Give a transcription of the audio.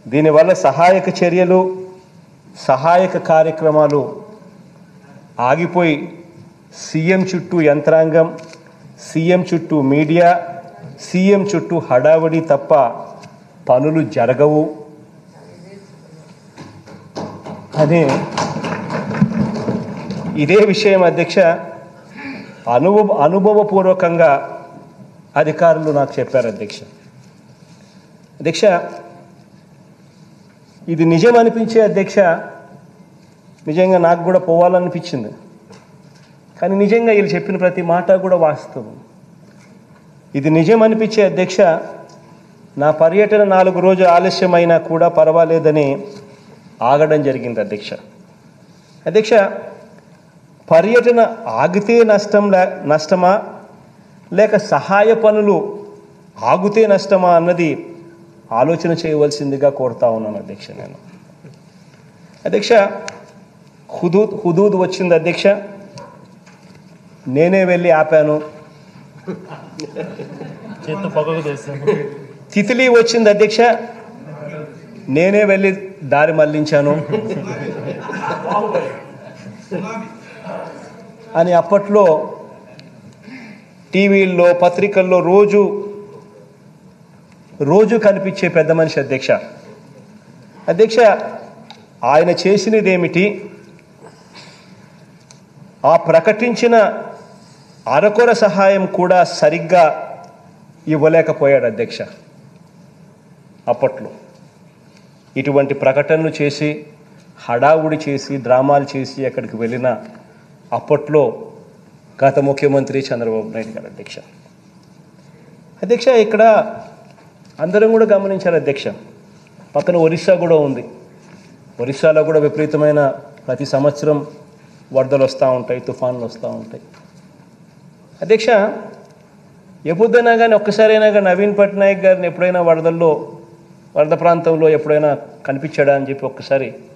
దీనివల్ల సహాయక చర్యలు సహాయక కార్యక్రమాలు ఆగిపోయి సీఎం చుట్టూ యంత్రాంగం సీఎం చుట్టూ మీడియా సీఎం చుట్టూ హడావడి తప్ప పనులు జరగవు అనే ఇదే విషయం అధ్యక్ష అనుభవ అనుభవపూర్వకంగా అధికారులు నాకు చెప్పారు అధ్యక్ష అధ్యక్ష ఇది నిజం అనిపించే అధ్యక్ష నిజంగా నాకు కూడా పోవాలనిపించింది కానీ నిజంగా వీళ్ళు చెప్పిన ప్రతి మాట కూడా వాస్తవం ఇది నిజం అనిపించే అధ్యక్ష నా పర్యటన నాలుగు రోజులు ఆలస్యమైనా కూడా పర్వాలేదని ఆగడం జరిగింది అధ్యక్ష అధ్యక్ష పర్యటన ఆగితే నష్టం లే నష్టమా లేక సహాయ పనులు ఆగితే నష్టమా అన్నది ఆలోచన చేయవలసిందిగా కోరుతా ఉన్నాను అధ్యక్ష నేను అధ్యక్ష హుదూద్ హుదూద్ వచ్చింది అధ్యక్ష నేనే వెళ్ళి ఆపాను చేత్తో పక్కకు తెస్తాను తితిలి వచ్చింది అధ్యక్ష నేనే వెళ్ళి దారి మళ్లించాను అని అప్పట్లో టీవీల్లో పత్రికల్లో రోజు రోజు కనిపించే పెద్ద మనిషి అధ్యక్ష అధ్యక్ష ఆయన చేసినదేమిటి ఆ ప్రకటించిన అరకొర సహాయం కూడా సరిగ్గా ఇవ్వలేకపోయాడు అధ్యక్ష అప్పట్లో ఇటువంటి ప్రకటనలు చేసి హడావుడి చేసి డ్రామాలు చేసి అక్కడికి వెళ్ళిన అప్పట్లో గత ముఖ్యమంత్రి చంద్రబాబు నాయుడు గారు అధ్యక్ష అధ్యక్ష ఇక్కడ అందరం కూడా గమనించారు అధ్యక్ష పక్కన ఒరిస్సా కూడా ఉంది ఒరిస్సాలో కూడా విపరీతమైన ప్రతి సంవత్సరం వరదలు వస్తూ ఉంటాయి తుఫాన్లు వస్తూ ఉంటాయి అధ్యక్ష ఎప్పుడైనా కానీ ఒక్కసారైనా కానీ నవీన్ పట్నాయక్ గారిని ఎప్పుడైనా వరదల్లో వరద ప్రాంతంలో ఎప్పుడైనా కనిపించాడా అని చెప్పి ఒక్కసారి